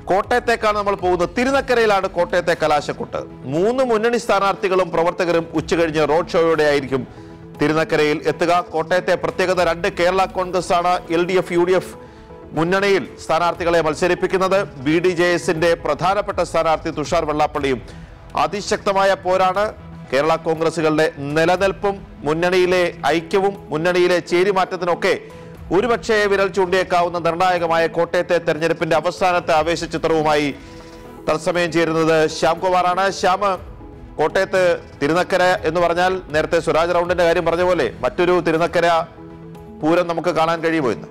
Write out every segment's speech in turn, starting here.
കോട്ടയത്തേക്കാണ് നമ്മൾ പോകുന്നത് തിരുനക്കരയിലാണ് കോട്ടയത്തെ കലാശക്കൊട്ട് മൂന്ന് മുന്നണി സ്ഥാനാർത്ഥികളും പ്രവർത്തകരും ഉച്ചകഴിഞ്ഞ് റോഡ് ഷോയോടെ ആയിരിക്കും തിരുനക്കരയിൽ എത്തുക കോട്ടയത്തെ പ്രത്യേകത രണ്ട് കേരള കോൺഗ്രസ് ആണ് L D F U D F മുന്നണിയിൽ സ്ഥാനാർത്ഥികളെ മത്സരിപ്പിക്കുന്നത് ബി ഡി ജെ എസിന്റെ പ്രധാനപ്പെട്ട സ്ഥാനാർത്ഥി തുഷാർ വെള്ളാപ്പള്ളിയും അതിശക്തമായ പോരാണ് കേരള കോൺഗ്രസുകളുടെ നിലനിൽപ്പും മുന്നണിയിലെ ഐക്യവും മുന്നണിയിലെ ചേരിമാറ്റത്തിനൊക്കെ ഒരുപക്ഷേ വിരൽ ചൂണ്ടിയേക്കാവുന്ന നിർണായകമായ കോട്ടയത്തെ തെരഞ്ഞെടുപ്പിന്റെ അവസാനത്തെ ആവേശചിത്രവുമായി തത്സമയം ചേരുന്നത് ശ്യാംകുമാറാണ് ശ്യാം കോട്ടയത്ത് തിരുനക്കര എന്ന് പറഞ്ഞാൽ നേരത്തെ സ്വരാജ് റൗണ്ടിന്റെ കാര്യം പറഞ്ഞ പോലെ മറ്റൊരു തിരുനക്കര പൂരം നമുക്ക് കാണാൻ കഴിയുമോ ഇന്ന്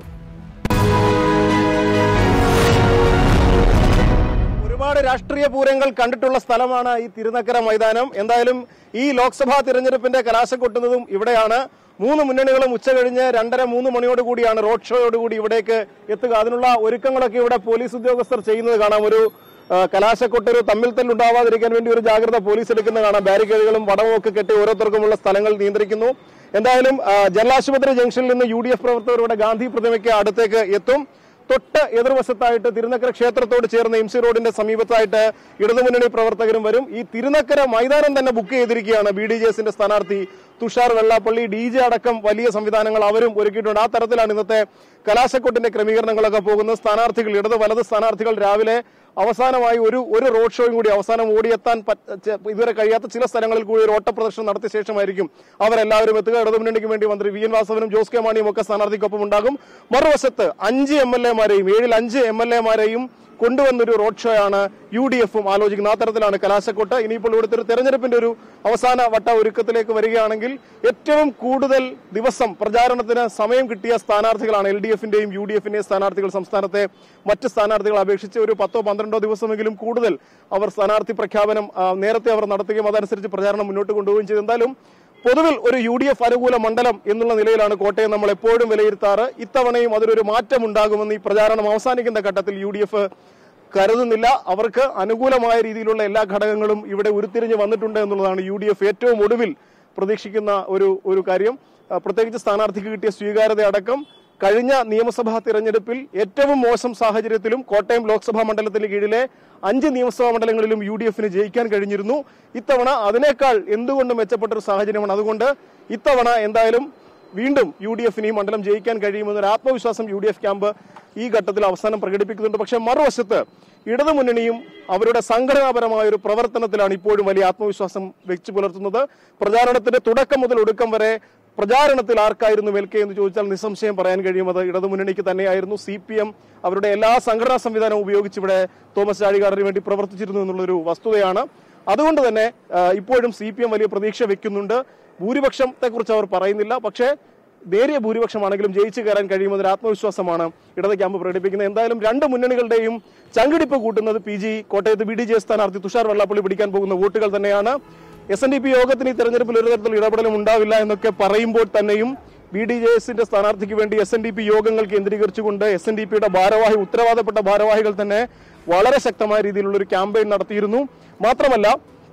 ഒരുപാട് രാഷ്ട്രീയ പൂരങ്ങൾ കണ്ടിട്ടുള്ള സ്ഥലമാണ് ഈ തിരുനക്കര മൈതാനം എന്തായാലും ഈ ലോക്സഭാ തിരഞ്ഞെടുപ്പിന്റെ കലാശം കൊട്ടുന്നതും ഇവിടെയാണ് മൂന്ന് മുന്നണികളും ഉച്ച കഴിഞ്ഞ് രണ്ടര മൂന്ന് മണിയോട് കൂടിയാണ് റോഡ് ഷോയോടുകൂടി ഇവിടേക്ക് എത്തുക അതിനുള്ള ഒരുക്കങ്ങളൊക്കെ ഇവിടെ പോലീസ് ഉദ്യോഗസ്ഥർ ചെയ്യുന്നത് കാണാം ഒരു ആ, കലാശക്കൊട്ടൊരു തമ്മിൽ തല്ലുണ്ടാവാതിരിക്കാൻ വേണ്ടി ഒരു ജാഗ്രത പോലീസ് എടുക്കുന്നത് കാണാം ബാരിക്കേഡുകളും പടവും ഒക്കെ കെട്ടി ഓരോരുത്തർക്കുമുള്ള സ്ഥലങ്ങൾ നിയന്ത്രിക്കുന്നു എന്തായാലും ആ, ജലാശുപത്രി ജംഗ്ഷനിൽ നിന്ന് യു ഡി എഫ് പ്രവർത്തകർ ഇവിടെ ഗാന്ധി പ്രതിമയ്ക്ക് അടുത്തേക്ക് എത്തും തൊട്ട് എതിർവശത്തായിട്ട് തിരുനക്കര ക്ഷേത്രത്തോട് ചേർന്ന് എം സി റോഡിന്റെ സമീപത്തായിട്ട് ഇടതുമുന്നണി പ്രവർത്തകരും വരും ഈ തിരുനക്കര മൈതാനം തന്നെ ബുക്ക് ചെയ്തിരിക്കുകയാണ് ബി ഡി ജെ എസിന്റെ സ്ഥാനാർത്ഥി തുഷാർ വെള്ളാപ്പള്ളി ഡി ജെ അടക്കം വലിയ സംവിധാനങ്ങൾ അവരും ഒരുക്കിയിട്ടുണ്ട് ആ തരത്തിലാണ് ഇന്നത്തെ കലാശക്കൊട്ടിന്റെ ക്രമീകരണങ്ങളൊക്കെ പോകുന്നത് സ്ഥാനാർത്ഥികൾ ഇടത് വലത് സ്ഥാനാർത്ഥികൾ രാവിലെ അവസാനമായി ഒരു ഒരു റോഡ് ഷോയും കൂടി അവസാനം ഓടിയെത്താൻ പറ്റ- ചെ- ഇതുവരെ കഴിയാത്ത ചില സ്ഥലങ്ങളിൽ കൂടി ഒരു ഓട്ടപ്രദർശനം നടത്തിയ ശേഷമായിരിക്കും അവരെല്ലാവരും എത്തുക ഇടതുമുന്നണിക്ക് വേണ്ടി മന്ത്രി വി എൻ വാസവനും ജോസ് കെ മാണിയും ഒക്കെ സ്ഥാനാർത്ഥിക്കൊപ്പം ഉണ്ടാകും മറുവശത്ത് അഞ്ച് എം എൽ എമാരെയും ഏഴിൽ അഞ്ച് എം എൽ എമാരെയും കൊണ്ടുവന്നൊരു റോഡ് ഷോ ആണ് യു ഡി എഫും ആലോചിക്കുന്നത് ആ തരത്തിലാണ് കലാശക്കൊട്ട് ഇനിയിപ്പോൾ ഇവിടുത്തെ ഒരു തെരഞ്ഞെടുപ്പിന്റെ ഒരു അവസാന വട്ട ഒരുക്കത്തിലേക്ക് വരികയാണെങ്കിൽ ഏറ്റവും കൂടുതൽ ദിവസം പ്രചാരണത്തിന് സമയം കിട്ടിയ സ്ഥാനാർത്ഥികളാണ് എൽ ഡി എഫിന്റെയും യു ഡി എഫിന്റെയും സ്ഥാനാർത്ഥികൾ സംസ്ഥാനത്തെ മറ്റ് സ്ഥാനാർത്ഥികളെ അപേക്ഷിച്ച് ഒരു പത്തോ പന്ത്രണ്ടോ ദിവസമെങ്കിലും കൂടുതൽ അവർ സ്ഥാനാർത്ഥി പ്രഖ്യാപനം ആ, നേരത്തെ അവർ നടത്തുകയും അതനുസരിച്ച് പ്രചാരണം മുന്നോട്ട് കൊണ്ടുപോവുകയും ചെയ്തു എന്തായാലും പൊതുവിൽ ഒരു യു ഡി എഫ് അനുകൂല മണ്ഡലം എന്നുള്ള നിലയിലാണ് കോട്ടയം നമ്മൾ എപ്പോഴും വിലയിരുത്താറ് ഇത്തവണയും അതിലൊരു മാറ്റം ഉണ്ടാകുമെന്ന് ഈ പ്രചാരണം അവസാനിക്കുന്ന ഘട്ടത്തിൽ യു ഡി എഫ് കരുതുന്നില്ല അവർക്ക് അനുകൂലമായ രീതിയിലുള്ള എല്ലാ ഘടകങ്ങളും ഇവിടെ ഉരുത്തിരിഞ്ഞ് വന്നിട്ടുണ്ട് എന്നുള്ളതാണ് യു ഡി എഫ് ഏറ്റവും ഒടുവിൽ പ്രതീക്ഷിക്കുന്ന ഒരു ഒരു കാര്യം ആ, പ്രത്യേകിച്ച് സ്ഥാനാർത്ഥിക്ക് കിട്ടിയ സ്വീകാര്യത അടക്കം കഴിഞ്ഞ നിയമസഭാ തിരഞ്ഞെടുപ്പിൽ ഏറ്റവും മോശം സാഹചര്യത്തിലും കോട്ടയം ലോക്സഭാ മണ്ഡലത്തിന് കീഴിലെ അഞ്ച് നിയമസഭാ മണ്ഡലങ്ങളിലും യു ഡി എഫിന് ജയിക്കാൻ കഴിഞ്ഞിരുന്നു ഇത്തവണ അതിനേക്കാൾ എന്തുകൊണ്ട് മെച്ചപ്പെട്ട ഒരു സാഹചര്യമാണ് അതുകൊണ്ട് ഇത്തവണ എന്തായാലും വീണ്ടും യു ഡി എഫിന് ഈ മണ്ഡലം ജയിക്കാൻ കഴിയുമെന്നൊരു ആത്മവിശ്വാസം യു ഡി എഫ് ക്യാമ്പ് ഈ ഘട്ടത്തിൽ അവസാനം പ്രകടിപ്പിക്കുന്നുണ്ട് പക്ഷേ മറുവശത്ത് ഇടതുമുന്നണിയും അവരുടെ സംഘടനാപരമായ ഒരു പ്രവർത്തനത്തിലാണ് ഇപ്പോഴും വലിയ ആത്മവിശ്വാസം വെച്ചു പുലർത്തുന്നത് പ്രചാരണത്തിന്റെ തുടക്കം മുതൽ ഒടുക്കം വരെ പ്രചാരണത്തിൽ ആർക്കായിരുന്നു മേൽക്കെ എന്ന് ചോദിച്ചാൽ നിസ്സംശയം പറയാൻ കഴിയും അത് ഇടതുമുന്നണിക്ക് തന്നെയായിരുന്നു സി പി എം അവരുടെ എല്ലാ സംഘടനാ സംവിധാനവും ഉപയോഗിച്ച് ഇവിടെ തോമസ് ചാഴികാടന് വേണ്ടി പ്രവർത്തിച്ചിരുന്നു എന്നുള്ളൊരു വസ്തുതയാണ് അതുകൊണ്ട് തന്നെ ആ, ഇപ്പോഴും സി പി എം വലിയ പ്രതീക്ഷ വെക്കുന്നുണ്ട് ഭൂരിപക്ഷത്തെ കുറിച്ച് അവർ പറയുന്നില്ല പക്ഷേ നേരിയ ഭൂരിപക്ഷമാണെങ്കിലും ജയിച്ചു കയറാൻ കഴിയുമെന്നൊരു ആത്മവിശ്വാസമാണ് ഇടത് ക്യാമ്പ് പ്രകടിപ്പിക്കുന്നത് എന്തായാലും രണ്ട് മുന്നണികളുടെയും ചങ്കിടിപ്പ് കൂട്ടുന്നത് പി ജി കോട്ടയത്ത് ബി ഡി ജെ സ്ഥാനാർത്ഥി തുഷാർ വെള്ളാപ്പള്ളി പിടിക്കാൻ പോകുന്ന വോട്ടുകൾ തന്നെയാണ് എസ് എൻ ഡി പി യോഗത്തിന് ഈ തെരഞ്ഞെടുപ്പിൽ ഒരു തരത്തിലുള്ള ഇടപെടലും ഉണ്ടാവില്ല എന്നൊക്കെ പറയുമ്പോൾ തന്നെയും ബി ഡി ജെ എസിന്റെ സ്ഥാനാർത്ഥിക്ക് വേണ്ടി എസ് എൻ ഡി പി യോഗങ്ങൾ കേന്ദ്രീകരിച്ചുകൊണ്ട് എസ് എൻ ഡി പിയുടെ ഭാരവാഹി ഉത്തരവാദപ്പെട്ട ഭാരവാഹികൾ തന്നെ വളരെ ശക്തമായ രീതിയിലുള്ള ഒരു ക്യാമ്പയിൻ നടത്തിയിരുന്നു മാത്രമല്ല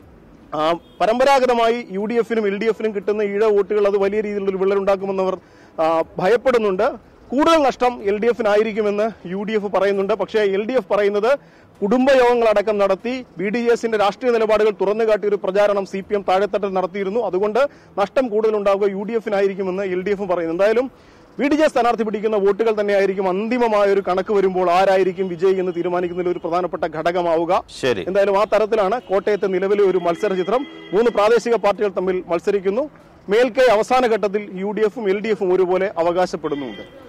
ആ, പരമ്പരാഗതമായി യു ഡി എഫിനും എൽ ഡി എഫിനും കിട്ടുന്ന ഈഴ വോട്ടുകൾ അത് വലിയ രീതിയിലുള്ള ഒരു വിള്ളലുണ്ടാക്കുമെന്നവർ ആ, ഭയപ്പെടുന്നുണ്ട് കൂടുതൽ നഷ്ടം എൽ ഡി എഫിനായിരിക്കുമെന്ന് യു ഡി എഫ് പറയുന്നുണ്ട് പക്ഷേ എൽ ഡി എഫ് പറയുന്നത് കുടുംബയോഗങ്ങളടക്കം നടത്തി ബി ഡി എസിന്റെ രാഷ്ട്രീയ നിലപാടുകൾ തുറന്നു കാട്ടിയ ഒരു പ്രചാരണം സി പി എം താഴെത്തട്ടിൽ നടത്തിയിരുന്നു അതുകൊണ്ട് നഷ്ടം കൂടുതൽ ഉണ്ടാവുക യു ഡി എഫിനായിരിക്കുമെന്ന് എൽ ഡി എഫ് പറയുന്നു എന്തായാലും ബി ഡി ജെ സ്ഥാനാർത്ഥി പിടിക്കുന്ന വോട്ടുകൾ തന്നെയായിരിക്കും അന്തിമമായ ഒരു കണക്ക് വരുമ്പോൾ ആരായിരിക്കും വിജയി എന്ന് തീരുമാനിക്കുന്നതിൽ ഒരു പ്രധാനപ്പെട്ട ഘടകമാവുക ശരി എന്തായാലും ആ തരത്തിലാണ് കോട്ടയത്തെ നിലവിലെ ഒരു മത്സര ചിത്രം മൂന്ന് പ്രാദേശിക പാർട്ടികൾ തമ്മിൽ മത്സരിക്കുന്നു മേൽക്കൈ അവസാന ഘട്ടത്തിൽ യു ഡി എഫും എൽ ഡി എഫും ഒരുപോലെ അവകാശപ്പെടുന്നുണ്ട്